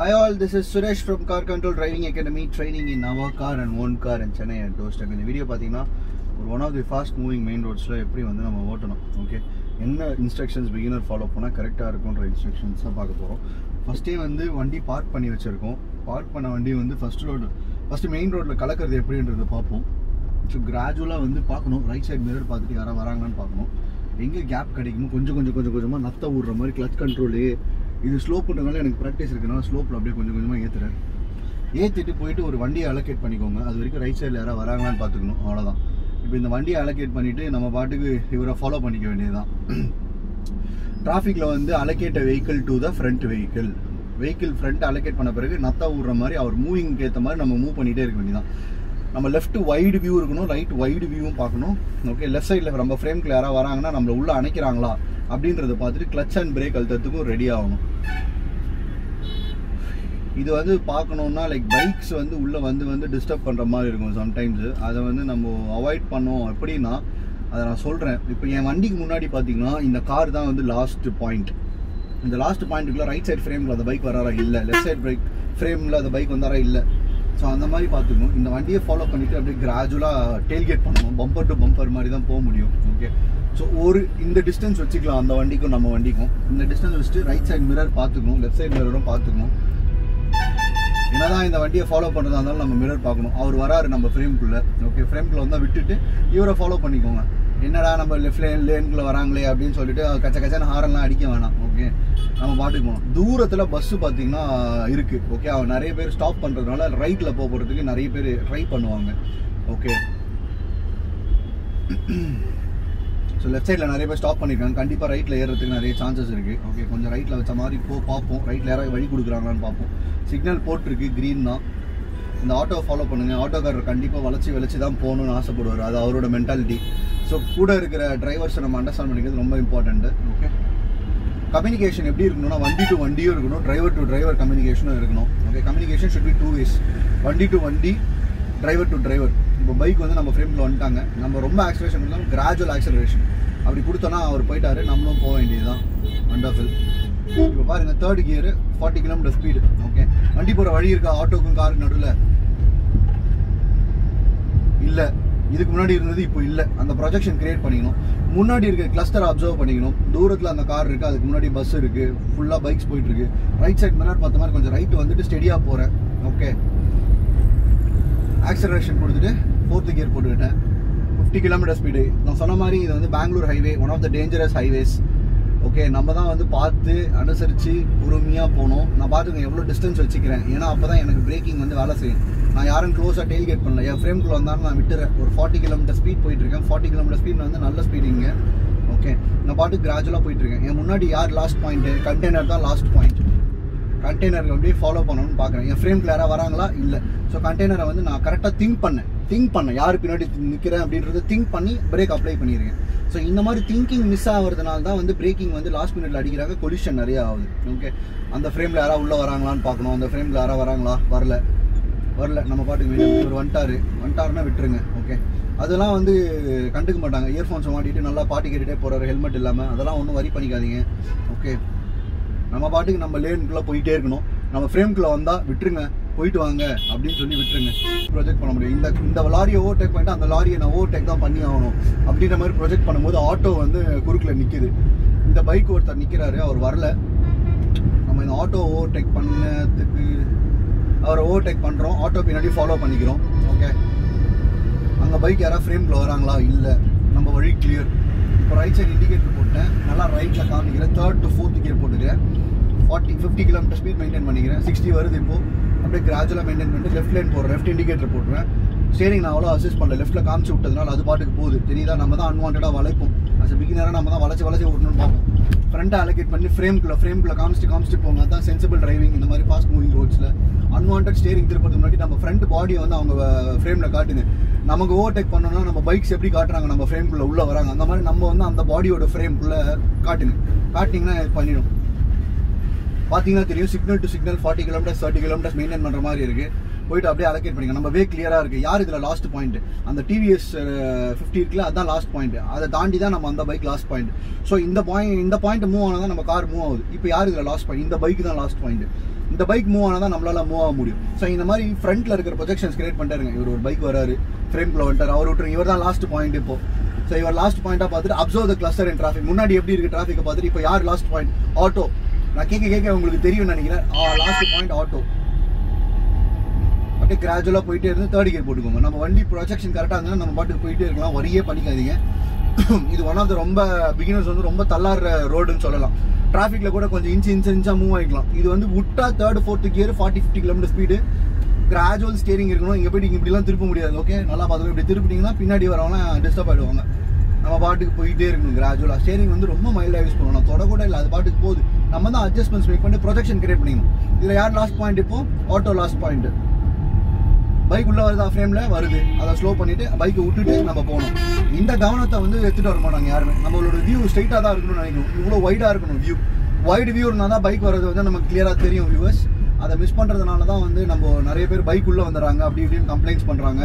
Hi all, this is Suresh from Car Control Driving Academy training in our car and one car in Chennai at Doorstep. இந்த வீடியோ பார்த்தீங்கன்னா ஒரு one of the fast moving main ரோட்ஸில் எப்படி வந்து நம்ம ஓட்டணும் ஓகே என்ன இன்ஸ்ட்ரக்ஷன்ஸ் பிகினர் ஃபாலோ பண்ணால் கரெக்டாக இருக்குன்ற இன்ஸ்ட்ரக்ஷன்ஸ் தான் பார்க்க போகிறோம் ஃபஸ்ட்டே வந்து வண்டி பார்க் பண்ணி வச்சுருக்கோம் பார்க் பண்ண வண்டி வந்து ஃபஸ்ட் ரோடு ஃபஸ்ட்டு மெயின் ரோட்டில் கலக்கிறது எப்படின்றத பார்ப்போம் ஸோ கிராஜுவலாக வந்து பார்க்கணும் ரைட் சைடு மிரர் பார்த்துட்டு யாராவது வராங்களான்னு பார்க்கணும் எங்கே கேப் கிடைக்குமோ கொஞ்சம் கொஞ்சம் கொஞ்சம் கொஞ்சமாக நத்த விடுற மாதிரி கிளச் கண்ட்ரோலு இது ஸ்லோப்புன்றனால எனக்கு ப்ராக்டிஸ் இருக்குனால ஸ்லோப்பில் அப்படியே கொஞ்சம் கொஞ்சமாக ஏற்றுறேன் ஏற்றிட்டு போயிட்டு ஒரு வண்டியை அலோகேட் பண்ணிக்கோங்க அது வரைக்கும் ரைட் சைடில் யாராவது வராங்களான்னு பார்த்துக்கணும் அவ்வளோதான் இப்போ இந்த வண்டியை அலோகேட் பண்ணிவிட்டு நம்ம பாட்டுக்கு இவரை ஃபாலோ பண்ணிக்க வேண்டியதுதான் டிராஃபிக்கில் வந்து allocate vehicle to the front vehicle vehicle front allocate பண்ண பிறகு நத்தா விடுற மாதிரி அவர் மூவிங்க்கு ஏற்ற மாதிரி நம்ம மூவ் பண்ணிகிட்டே இருக்க வேண்டியதான் நம்ம லெஃப்ட் வைடு வியூ இருக்கணும் ரைட் வைடு வியூவும் பார்க்கணும் ஓகே லெஃப்ட் சைடில் நம்ம ஃப்ரேம்க்கு யாராவது வராங்கன்னா நம்மளை உள்ளே அணைக்கிறாங்களா அப்படின்றத பார்த்துட்டு கிளச் அண்ட் பிரேக் அழுத்தத்துக்கும் ரெடி ஆகணும் இது வந்து பார்க்கணுன்னா லைக் பைக்ஸ் வந்து உள்ளே வந்து வந்து டிஸ்டர்ப் பண்ணுற மாதிரி இருக்கும் சம்டைம்ஸு அதை வந்து நம்ம அவாய்ட் பண்ணோம் எப்படின்னா அதை நான் சொல்கிறேன் இப்போ என் வண்டிக்கு முன்னாடி பார்த்தீங்கன்னா இந்த கார் தான் வந்து லாஸ்ட் பாயிண்ட் இந்த லாஸ்ட் பாயிண்ட்டுக்குள்ள ரைட் சைட் ஃப்ரேமில் அந்த பைக் வராரா இல்லை லெஃப்ட் சைட் பைக் ஃப்ரேமில் அந்த பைக் வந்தாரா இல்லை ஸோ அந்த மாதிரி பார்த்துக்கணும் இந்த வண்டியை ஃபாலோ பண்ணிவிட்டு அப்படியே கிராஜுவலாக டெய்ல்கேட் பண்ணணும் பம்பர் டு பம்பர் மாதிரி தான் போக முடியும் ஓகே ஸோ ஒரு இந்த டிஸ்டன்ஸ் வச்சுக்கலாம் அந்த வண்டிக்கும் நம்ம வண்டிக்கும் இந்த டிஸ்டன்ஸ் வச்சுட்டு ரைட் சைடு மிரர் பார்த்துக்கணும் லெஃப்ட் சைடு மிரரும் பார்த்துக்கணும் என்னதான் இந்த வண்டியை ஃபாலோ பண்ணுறதா இருந்தாலும் நம்ம மிரர் பார்க்கணும் அவர் வராரு நம்ம ஃப்ரேம்குள்ளே ஓகே ஃப்ரேம்குள்ளே வந்தால் விட்டுட்டு இவரை ஃபாலோ பண்ணிக்கோங்க என்னடா நம்ம லெஃப்ட் லேன் லேனுக்குள்ளே வராங்களே அப்படின்னு சொல்லிட்டு கச்ச கச்சன ஹாரெல்லாம் அடிக்க வேணாம் ஓகே நம்ம பாட்டுக்கு போகணும் தூரத்தில் பஸ்ஸு பார்த்தீங்கன்னா இருக்குது ஓகே அவன் நிறைய பேர் ஸ்டாப் பண்ணுறதுனால ரைட்டில் போகிறதுக்கு நிறைய பேர் ட்ரை பண்ணுவாங்க ஓகே ஸோ லெஃப்ட் சைடில் நிறைய பேர் ஸ்டாப் பண்ணியிருக்காங்க கண்டிப்பாக ரைட்டில் ஏறுறதுக்கு நிறைய சான்சஸ் இருக்குது ஓகே கொஞ்சம் ரைட்டில் வச்ச மாதிரி போ பார்ப்போம் ரைட்டில் யாராவது வழி கொடுக்குறாங்களான்னு பார்ப்போம் சிக்னல் போட்டிருக்கு க்ரீன் தான் இந்த ஆட்டோ ஃபாலோ பண்ணுங்கள் ஆட்டோக்காரர் கண்டிப்பாக வளச்சி வளைச்சி தான் போகணும்னு ஆசைப்படுவார் அது அவரோட மென்டாலிட்டி ஸோ கூட இருக்கிற டிரைவர்ஸை நம்ம அண்டர்ஸ்டாண்ட் பண்ணிக்கிறது ரொம்ப இம்பார்ட்டண்ட்டு ஓகே கம்யூனிகேஷன் எப்படி இருக்கணும்னா வண்டி டு வண்டியும் இருக்கணும் டிரைவர் டு டிரைவர் கம்யூனிகேஷனும் இருக்கணும் okay communication should be two ways வண்டி டு வண்டி டிரைவர் டு டிரைவர் இப்போ பைக் வந்து நம்ம ஃப்ரேமில் வந்துட்டாங்க நம்ம ரொம்ப ஆக்சலேஷன் இல்லாமல் கிராஜுவல் ஆக்சலரேஷன் அப்படி கொடுத்தோன்னா அவர் போயிட்டாரு நம்மளும் போக வேண்டியதுதான் வண்டர்ஃபுல் இப்போ பாருங்க third gear forty kilometre speed okay வண்டி போகிற வழி இருக்கா ஆட்டோக்கும் காருக்கு நடுவில் இல்லை இதுக்கு முன்னாடி இருந்தது இப்போ இல்லை அந்த ப்ரொஜெக்ஷன் கிரியேட் பண்ணிக்கணும் முன்னாடி இருக்க கிளஸ்டர் அப்சர்வ் பண்ணிக்கணும் தூரத்தில் அந்த கார் இருக்குது அதுக்கு முன்னாடி பஸ் இருக்குது ஃபுல்லாக பைக்ஸ் போயிட்டு இருக்கு ரைட் சைட் மிரர் பார்த்த மாதிரி கொஞ்சம் ரைட்டு வந்துட்டு ஸ்டெடியாக போகிறேன் ஓகே ஆக்சலரேஷன் கொடுத்துட்டு ஃபோர்த்து கியர் போட்டுக்கிட்டேன் ஃபிஃப்டி கிலோமீட்டர் ஸ்பீடு நான் சொன்ன மாதிரி இது வந்து Bangalore highway one of the dangerous highways okay நம்ம தான் வந்து பார்த்து அனுசரித்து பொறுமையாக போகணும் நான் பார்த்துங்க எவ்வளோ டிஸ்டன்ஸ் வச்சுக்கிறேன் ஏன்னா அப்போ தான் எனக்கு பிரேக்கிங் வந்து வேலை செய்யும் நான் யாரும் க்ளோஸாக டெய்ல்கேட் பண்ணல என் ஃப்ரேம்குள்ளே வந்தாலும் நான் விட்டுறேன் ஒரு ஃபார்ட்டி கிலோமீட்டர் ஸ்பீட் போயிட்டு இருக்கேன் ஃபார்ட்டி கிலோமீட்டர் ஸ்பீட் வந்து நல்ல ஸ்பீடிங்க ஓகே நான் பாட்டு கிராஜுவலாக போயிட்டு இருக்கேன் என் முன்னாடி யார் லாஸ்ட் பாயிண்ட்டு கண்டெய்னர் தான் லாஸ்ட் பாயிண்ட் கண்டெய்னர் அப்படியே ஃபாலோ பண்ணணும்னு பார்க்குறேன் என் ஃப்ரேம் யாராவது வராங்களா இல்லை ஸோ கண்டெய்னரை வந்து நான் கரெக்டாக திங்க் பண்ணேன் திங்க் பண்ணேன் யார் பின்னாடி நிற்கிறேன் அப்படின்றத திங்க் பண்ணி பிரேக் அப்ளை பண்ணியிருக்கேன் ஸோ இந்த மாதிரி திங்கிங் மிஸ் ஆகிறதுனால தான் வந்து பிரேக்கிங் வந்து லாஸ்ட் மினிட்ல அடிக்கிறாங்க கொலிஷன் நிறைய ஆகுது ஓகே அந்த ஃப்ரேமில் யாராவது உள்ளே வராங்களான்னு பார்க்கணும் அந்த ஃப்ரேமில் யாராவது வராங்களா வரல வரல நம்ம பாட்டுக்கு வெளியே ஒரு வந்துட்டாரு வந்துட்டாருன்னா விட்டுருங்க ஓகே அதெல்லாம் வந்து கண்டுக்க மாட்டாங்க இயர்ஃபோன்ஸை மாட்டிட்டு நல்லா பாட்டு கேட்டுகிட்டே போகிறாரு ஹெல்மெட் இல்லாமல் அதெல்லாம் ஒன்றும் வரி பண்ணிக்காதீங்க ஓகே நம்ம பாட்டுக்கு நம்ம லேனுக்குள்ளே போயிட்டே இருக்கணும் நம்ம ஃப்ரேம்குள்ளே வந்தால் விட்டுருங்க போயிட்டு வாங்க அப்படின்னு சொல்லி விட்டுருங்க ப்ரொஜெக்ட் பண்ண முடியும் இந்த இந்த லாரியை ஓவர்டேக் பண்ணிட்டு அந்த லாரியை நான் ஓவர்டேக் தான் பண்ணி ஆகணும் அப்படின்ற மாதிரி ப்ரொஜெக்ட் பண்ணும்போது ஆட்டோ வந்து குறுக்கில் நிற்கிது இந்த பைக் ஒருத்தர் நிற்கிறாரு அவர் வரல நம்ம இந்த ஆட்டோ ஓவர்டேக் பண்ணதுக்கு அவரை ஓவர்டேக் பண்ணுறோம் ஆட்டோ பின்னாடி ஃபாலோ பண்ணிக்கிறோம் ஓகே அங்கே பைக் யாராவது ஃப்ரேம்குள்ளே வராங்களா இல்லை நம்ம வழி கிளியர் இப்போ ரைட் சைடு இண்டிகேட்டர் போட்டேன் நல்லா ரைட்டில் காமிக்கிறேன் தேர்ட் டு ஃபோர்த் கியர் போட்டுக்கிறேன் forty fifty kilometre speed maintain பண்ணிக்கிறேன் சிக்ஸ்டி வருது இப்போ அப்படியே கிராஜுவலாக மெயின்டைன் பண்ணிட்டு லெஃப்ட் லைன் போடுறேன் லெஃப்ட் இண்டிகேட்டர் போட்டுருவேன் ஸ்டேரிங் நான் அவ்வளோ அசிஸ்ட் பண்ணல லெஃப்ட்டில் காமிச்சு விட்டதுனால அது பாட்டுக்கு போகுது தெரியுதா நம்ம தான் அன்வான்டாக வளைப்போம் அஸ் பிகினராக நம்ம தான் வளைச்சு வளைச்சு விடணும்னு பார்ப்போம் ஃப்ரண்ட்டை அலோகேட் பண்ணி ஃப்ரேம்குள்ளே ஃப்ரேம்குள்ளே காமிச்சிட்டு காமிச்சிட்டு போங்க அதான் சென்சிபிள் டிரைவிங் இந்த மாதிரி ஃபாஸ்ட் மூவிங் ரோட்ஸில் அன்வான்ட் ஸ்டேரிங் திருப்பதுக்கு முன்னாடி நம்ம ஃப்ரண்ட் பாடியை வந்து அவங்க ஃப்ரேமில் காட்டுங்க நமக்கு ஓவர்டேக் பண்ணோம்னா நம்ம பைக்ஸ் எப்படி காட்டுறாங்க நம்ம ஃப்ரேம்குள்ளே உள்ளே வராங்க அந்த மாதிரி நம்ம வந்து அந்த பாடியோட ஃப்ரேம்குள்ளே காட்டுங்க காட்டிங்கன்னா பண்ணிடும் பார்த்தீங்கன்னா தெரியும் signal to signal forty kilometres thirty kilometres maintain பண்ணுற மாதிரி இருக்குது போயிட்டு அப்படியே அலோகேட் பண்ணிங்க நம்ம வே கிளியராக இருக்குது யார் இதில் லாஸ்ட் பாயிண்ட் அந்த டிவிஎஸ் ஃபிஃப்டி இருக்குல்ல அதான் லாஸ்ட் பாயிண்ட் அதை தாண்டி தான் நம்ம அந்த பைக் லாஸ்ட் பாயிண்ட் ஸோ இந்த பாயிண்ட் இந்த பாயிண்ட் மூவ் ஆனால் தான் நம்ம கார் மூவ் ஆகுது இப்போ யார் இதில் லாஸ்ட் பாயிண்ட் இந்த பைக் தான் லாஸ்ட் பாயிண்ட் இந்த பைக் மூவ் ஆனால் தான் நம்மளால மூவ் ஆக முடியும் ஸோ இந்த மாதிரி ஃப்ரண்ட்ல இருக்கிற ப்ரொஜெக்ஷன்ஸ் கிரியேட் பண்ணிட்டாருங்க இவர் ஒரு பைக் வராரு ஃப்ரேம்குள்ள வந்துட்டார் அவர் விட்டுருங்க இவர் தான் லாஸ்ட் பாயிண்ட் இப்போ ஸோ இவர் லாஸ்ட் பாயிண்டா பார்த்துட்டு observe the cluster in traffic முன்னாடி எப்படி இருக்கு டிராஃபிக்கை பார்த்துட்டு இப்போ யார் லாஸ்ட் பாயிண்ட் ஆட்டோ நான் கேட்க கேட்க உங்களுக்கு தெரியும் நினைக்கிறேன் லாஸ்ட் பாயிண்ட் ஆட்டோ அப்படியே கிராஜுவலாக போயிட்டே இருந்து தேர்ட் கியர் போட்டுக்கோங்க நம்ம வண்டி ப்ரொஜெக்ஷன் கரெக்டாக இருந்தால் நம்ம பாட்டுக்கு போயிட்டே இருக்கலாம் வரியே பண்ணிக்காதீங்க இது ஒன் ஆஃப் த ரொம்ப பிகினர்ஸ் வந்து ரொம்ப தள்ளாடுற ரோடுன்னு சொல்லலாம் டிராஃபிக்ல கூட கொஞ்சம் இன்ச்சு இன்ச்சு இன்ச்சா மூவ் ஆகிக்கலாம் இது வந்து விட்டா third fourth gear forty fifty kilometre speed gradual steering இருக்கணும் இங்கே போயிட்டு இங்க இப்படிலாம் திருப்ப முடியாது ஓகே நல்லா பார்த்துக்கோ இப்படி திருப்பிட்டீங்கன்னா பின்னாடி வரவங்க டிஸ்டர்ப் ஆயிடுவாங்க நம்ம பாட்டுக்கு போயிட்டே இருக்கணும் கிராஜுவலாக ஸ்டேரிங் வந்து ரொம்ப மைல்டாக யூஸ் பண்ணணும் தொட கூட இல்லை அது பாட்டுக்கு போகுது நம்ம தான் அட்ஜஸ்ட்மெண்ட்ஸ் மேக் பண்ணி ப்ரொஜெக்ஷன் கிரியேட் பண்ணிக்கணும் இதில் யார் லாஸ்ட் பாயிண்ட் இப்போ ஆட்டோ லாஸ்ட் பாயிண்ட் பைக் உள்ள வருதா ஃப்ரேம்ல வருது அதை ஸ்லோ பண்ணிட்டு பைக்கை விட்டுட்டு நம்ம போகணும் இந்த கவனத்தை வந்து எடுத்துட்டு வர மாட்டாங்க யாருமே நம்மளோட வியூ ஸ்ட்ரைட்டாக தான் இருக்கணும்னு நினைக்கணும் இவ்வளோ வைடா இருக்கணும் வியூ வைடு வியூ இருந்தால் தான் பைக் வர்றது வந்து நமக்கு கிளியராக தெரியும் வியூவர்ஸ் அதை மிஸ் பண்ணுறதுனால தான் வந்து நம்ம நிறைய பேர் பைக் உள்ள வந்துடுறாங்க அப்படி இப்படின்னு கம்ப்ளைண்ட்ஸ் பண்ணுறாங்க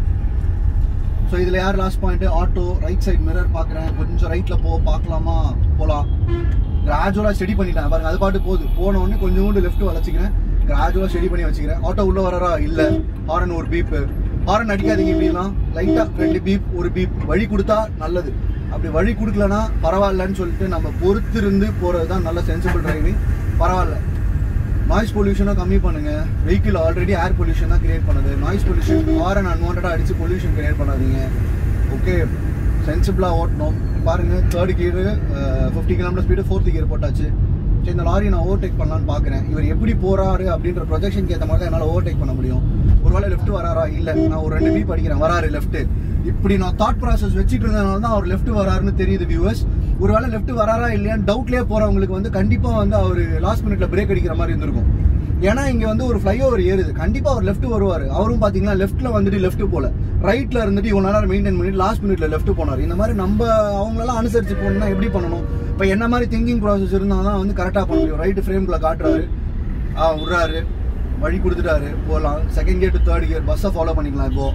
ஸோ இதில் யார் last point auto right side mirror பார்க்குறேன் கொஞ்சம் ரைட்டில் போ பார்க்கலாமா போகலாம் கிராஜுவலாக ஸ்டடி பண்ணிட்டேன் பாருங்க அது பாட்டு போகுது போன உடனே கொஞ்சோண்டு லெஃப்ட் வளைச்சிக்கிறேன் கிராஜுவலாக ஸ்டடி பண்ணி வச்சுக்கிறேன் ஆட்டோ உள்ள வரறா இல்லை ஹாரன் ஒரு பீப் ஹாரன் அடிக்காதீங்க இப்படிலாம் லைட்டாக ரெண்டு பீப் ஒரு பீப் வழி கொடுத்தா நல்லது அப்படி வழி கொடுக்கலனா பரவாயில்லன்னு சொல்லிட்டு நம்ம பொறுத்திருந்து போகிறது தான் நல்ல சென்சிபிள் டிரைவிங் பரவாயில்ல நாய்ஸ் பொல்யூஷனை கம்மி பண்ணுங்க வெஹிக்கிள் ஆல்ரெடி ஏர் பொல்யூஷன் தான் கிரியேட் பண்ணுது நாய்ஸ் பொல்யூஷன் ஹாரன் அன்வான்டாக அடிச்சு பொல்யூஷன் கிரியேட் பண்ணாதீங்க ஓகே சென்சிபிளாக ஓட்டணும் பாருங்க third gear fifty kilometre speed fourth gear போட்டாச்சு சரி இந்த லாரி நான் ஓவர்டேக் பண்ணலான்னு பார்க்குறேன் இவர் எப்படி போறாரு அப்படின்ற ப்ரொஜெக்ஷனுக்கு ஏற்ற மாதிரி தான் என்னால் ஓவர்டேக் பண்ண முடியும் ஒருவேளை லெஃப்ட் வராரா இல்லை நான் ஒரு ரெண்டு பீப் அடிக்கிறேன் வராரு லெஃப்ட் இப்படி நான் தாட் ப்ராசஸ் வச்சுட்டு இருந்ததுனால தான் அவர் லெஃப்ட் வராருன்னு தெரியுது வியூவர்ஸ் ஒருவேளை லெஃப்ட் வராரா இல்லையான்னு டவுட்லேயே போறவங்களுக்கு வந்து கண்டிப்பா வந்து அவர் லாஸ்ட் மினிட்ல பிரேக் அடிக்கிற மாதிரி இருந்திருக்கும் ஏன்னா இங்க வந்து ஒரு ஃப்ளைஓவர் ஏறுது கண்டிப்பா அவர் லெஃப்ட் வருவாரு அவரும் பாத்தீங்கன்னா லெஃப்ட்ல வந்துட்டு லெஃப்ட் போல ரைட்ல இருந்துட்டு இவ்வளவு நேரம் மெயின்டைன் பண்ணி லாஸ்ட் மினிட்ல லெஃப்ட் போனார் இந்த மாதிரி நம்ம அவங்களெல்லாம் அனுசரிச்சு போகணும்னா எப்படி பண்ணணும் இப்போ என்ன மாதிரி திங்கிங் ப்ராசஸ் இருந்தால் தான் வந்து கரெக்டாக பண்ண முடியும் ரைட்டு ஃப்ரேம்குள்ள காட்டுறாரு ஆ விட்றாரு வழி கொடுத்துட்டாரு போகலாம் second gear to third gear பஸ்ஸை ஃபாலோ பண்ணிக்கலாம் இப்போ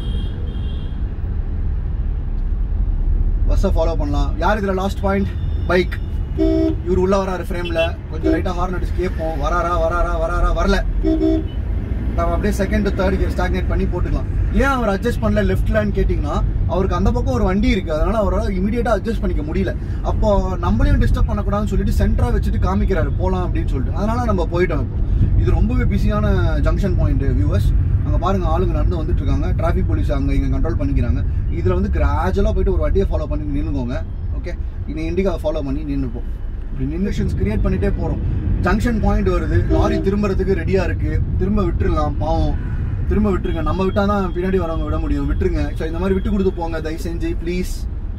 பஸ்ஸை ஃபாலோ பண்ணலாம் யார் இதில் லாஸ்ட் பாயிண்ட் பைக் இவர் உள்ள வராரு ஃப்ரேம்ல கொஞ்சம் லைட்டாக ஹார்ன் அடிச்சு கேட்போம் வராரா வராரா வராரா வரல நம்ம அப்படியே செகண்ட் தேர்ட் கியர் ஸ்டாக்னேட் பண்ணி போட்டுக்கலாம் ஏன் அவர் அட்ஜஸ்ட் பண்ணல லெஃப்ட்லான்னு கேட்டிங்கன்னா அவருக்கு அந்த பக்கம் ஒரு வண்டி இருக்கு அதனால அவரால் இமீடியட்டா அட்ஜஸ்ட் பண்ணிக்க முடியல அப்போ நம்மளையும் டிஸ்டர்ப் பண்ணக்கூடாதுன்னு சொல்லிட்டு சென்டரா வச்சுட்டு காமிக்கிறாரு போலாம் அப்படின்னு சொல்லிட்டு அதனால நம்ம போயிட்டோம் இப்போ இது ரொம்பவே பிஸியான ஜங்ஷன் பாயிண்ட் வியூவர்ஸ் அங்க பாருங்க ஆளுங்க நடந்து வந்துட்டு இருக்காங்க டிராஃபிக் போலீஸ் அங்க இங்க கண்ட்ரோல் பண்ணிக்கிறாங்க இதுல வந்து கிராஜுவலா போயிட்டு ஒரு வண்டியை ஃபாலோ பண்ணி நின்னுக்கோங்க ஓகே இனி இண்டிகாவை ஃபாலோ பண்ணி நின்றுப்போம் இப்படி நின்னுஷன்ஸ் கிரியேட் பண்ணிட்டே போறோம் ஜங்ஷன் பாயிண்ட் வருது லாரி திரும்புறதுக்கு ரெடியா இருக்கு திரும்ப விட்டுறலாம் பாவம் திரும்ப விட்டுருங்க நம்ம விட்டா தான் பின்னாடி வரவங்க விட முடியும் விட்டுருங்க ஸோ இந்த மாதிரி விட்டு கொடுத்து போங்க தயவு செஞ்சு ப்ளீஸ்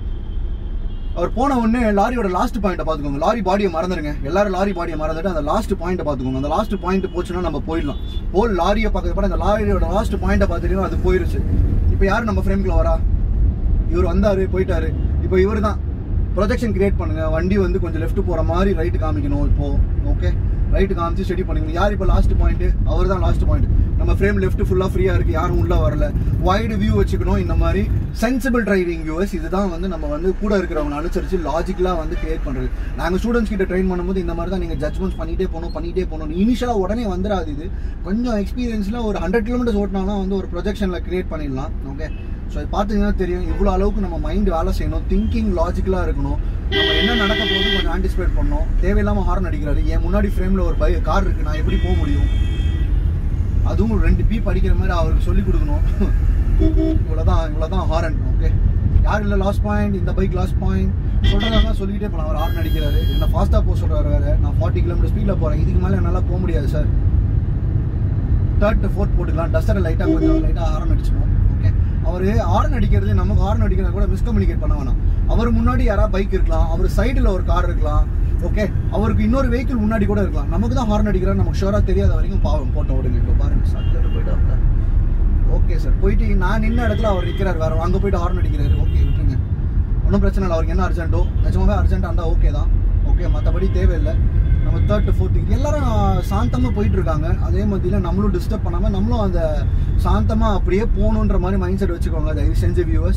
அவர் போன உடனே லாரியோட லாஸ்ட் பாயிண்ட்டை பார்த்துக்கோங்க லாரி பாடியை மறந்துடுங்க எல்லாரும் லாரி பாடியை மறந்துட்டு அந்த லாஸ்ட் பாயிண்ட்டை பார்த்துக்கோங்க அந்த லாஸ்ட் பாயிண்ட் போச்சுன்னா நம்ம போயிடலாம் போல் லாரியை பார்க்கறப்ப அந்த லாரியோட லாஸ்ட் பாயிண்ட்டை பார்த்துட்டீங்கன்னா அது போயிருச்சு இப்போ யார் நம்ம ஃப்ரேம்குள்ள வரா இவர் வந்தாரு போயிட்டாரு இப்போ இவர் தான் ப்ரொஜெக்ஷன் கிரியேட் பண்ணுங்க வண்டி வந்து கொஞ்சம் லெஃப்ட் போற மாதிரி ரைட் காமிக்கணும் இப்போ ஓகே ரைட் காமிச்சு ஸ்டடி பண்ணிக்கணும் யார் இப்போ லாஸ்ட் பாயிண்ட் அவர் தான் லாஸ்ட் பாயிண்ட் நம்ம ஃப்ரேம் லெஃப்ட் ஃபுல்லா ஃப்ரீயா இருக்கு யாரும் உள்ள வரல வைடு வியூ வச்சுக்கணும் இந்த மாதிரி சென்சிபிள் டிரைவிங் வியூவர்ஸ் இதுதான் வந்து நம்ம வந்து கூட இருக்கிறவங்க அனுசரிச்சு லாஜிக்கலா வந்து கிரியேட் பண்றது நாங்க ஸ்டூடெண்ட்ஸ் கிட்ட ட்ரெயின் பண்ணும்போது இந்த மாதிரி தான் நீங்க ஜட்மெண்ட்ஸ் பண்ணிட்டே போகணும் பண்ணிட்டே போகணும் இனிஷியலா உடனே வந்துடாது இது கொஞ்சம் எக்ஸ்பீரியன்ஸ்ல ஒரு ஹண்ட்ரட் கிலோமீட்டர்ஸ் ஓட்டினாலும் வந்து ஒரு ப்ரொஜெக்ஷன்ல கிரியேட் பண்ணிடலாம் ஓகே ஸோ இது பார்த்தீங்கன்னா தெரியும் இவ்வளோ அளவுக்கு நம்ம மைண்ட் வேலை செய்யணும் திங்கிங் லாஜிக்கலாக இருக்கணும் நம்ம என்ன நடக்க போகுது கொஞ்சம் ஆன்டிசிபேட் பண்ணணும் தேவையில்லாமல் ஹார்ன் அடிக்கிறாரு என் முன்னாடி ஃப்ரேமில் ஒரு பை கார் இருக்கு நான் எப்படி போக முடியும் அதுவும் ரெண்டு பீப் அடிக்கிற மாதிரி அவருக்கு சொல்லி கொடுக்கணும் இவ்வளோதான் இவ்வளோதான் ஹாரன் ஓகே யார் இல்லை லாஸ்ட் பாயிண்ட் இந்த பைக் லாஸ்ட் பாயிண்ட் சொல்கிறதா சொல்லிக்கிட்டே போகலாம் அவர் ஹார்ன் அடிக்கிறாரு என்ன ஃபாஸ்ட்டாக போக சொல்கிறாரு வேறு நான் ஃபார்ட்டி கிலோமீட்டர் ஸ்பீடில் போகிறேன் இதுக்கு மேலே என்னால் போக முடியாது சார் தேர்ட் டு ஃபோர்த் போட்டுக்கலாம் டஸ்டரை லைட்டாக கொஞ்சம் லைட்டாக ஹாரன் அடிச்சுப்போம் ஓகே அவர் ஹாரன் அடிக்கிறது நமக்கு ஹாரன் அடிக்கிறது கூட மிஸ்கம்யூனிகேட் பண்ண வேணாம் அவர் முன்னாடி யாராவது பைக் இருக்கலாம் அவர் சைடில் ஒரு கார் இருக்கலாம் ஓகே அவருக்கு இன்னொரு வெஹிக்கிள் முன்னாடி கூட இருக்கலாம் நமக்கு தான் ஹார்ன் அடிக்கிறார் நமக்கு ஷோராக தெரியாத வரைக்கும் பாவம் போட்டோ விடுங்க இப்போ பாருங்க சட்டில் போயிட்டு ஓகே சார் போயிட்டு நான் நின்ன இடத்துல அவர் நிற்கிறார் வேற அங்கே போயிட்டு ஹார்ன் அடிக்கிறாரு ஓகே விட்டுருங்க ஒன்றும் பிரச்சனை இல்லை அவருக்கு என்ன அர்ஜென்ட்டோ நிஜமாவே அர்ஜென்ட்டாக இருந்தால் ஓகே தான் ஓகே மற்றபடி தேவையில்லை நம்ம தேர்ட் டு ஃபோர்த் எல்லாரும் சாந்தமாக போயிட்டு இருக்காங்க அதே மாதிரில நம்மளும் டிஸ்டர்ப் பண்ணாமல் நம்மளும் அந்த சாந்தமாக அப்படியே போகணுன்ற மாதிரி மைண்ட் செட் வச்சுக்கோங்க தயவு செஞ்சு வியூவர்ஸ்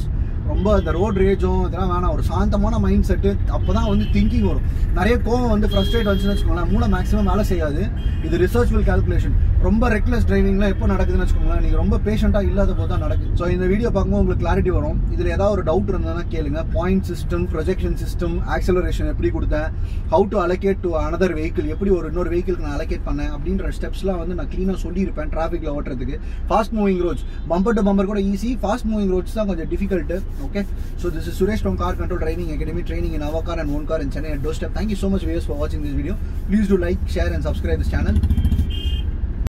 ரொம்ப இந்த ரோட் ரேஜும் இதெல்லாம் வேணாம் ஒரு சாந்தமான மைண்ட் செட்டு அப்போ தான் வந்து திங்கிங் வரும் நிறைய கோவம் வந்து ஃப்ரஸ்ட்ரேட் வந்துச்சுன்னு வச்சுக்கோங்களேன் மூளை மேக்ஸிமம் வேலை செய்யாது இது ரிசர்ச்ஃபுல் கால்குலேஷன் ரொம்ப ரெக்லெஸ் டிரைவிங்லாம் எப்போ நடக்குதுன்னு வச்சுக்கோங்களேன் நீங்கள் ரொம்ப பேஷண்ட்டாக இல்லாத போது தான் நடக்குது ஸோ இந்த வீடியோ பார்க்கும்போது உங்களுக்கு கிளாரிட்டி வரும் இதில் ஏதாவது ஒரு டவுட் இருந்ததுன்னா கேளுங்க point system projection system acceleration எப்படி கொடுத்தேன் how to allocate to another vehicle எப்படி ஒரு இன்னொரு வெஹிக்கிளுக்கு நான் அலோகேட் பண்ணேன் அப்படின்ற ஸ்டெப்ஸ்லாம் வந்து நான் க்ளீனாக சொல்லியிருப்பேன் டிராஃபிக்கில் ஓட்டுறதுக்கு fast moving roads bumper to bumper கூட ஈஸி ஃபாஸ்ட் மூவிங் ரோட்ஸ் தான் கொஞ்சம் difficult okay so this is Suresh from car control driving academy training in our car and one car in Chennai doorstep thank you so much viewers for வாட்சிங் this video please do like share and subscribe this channel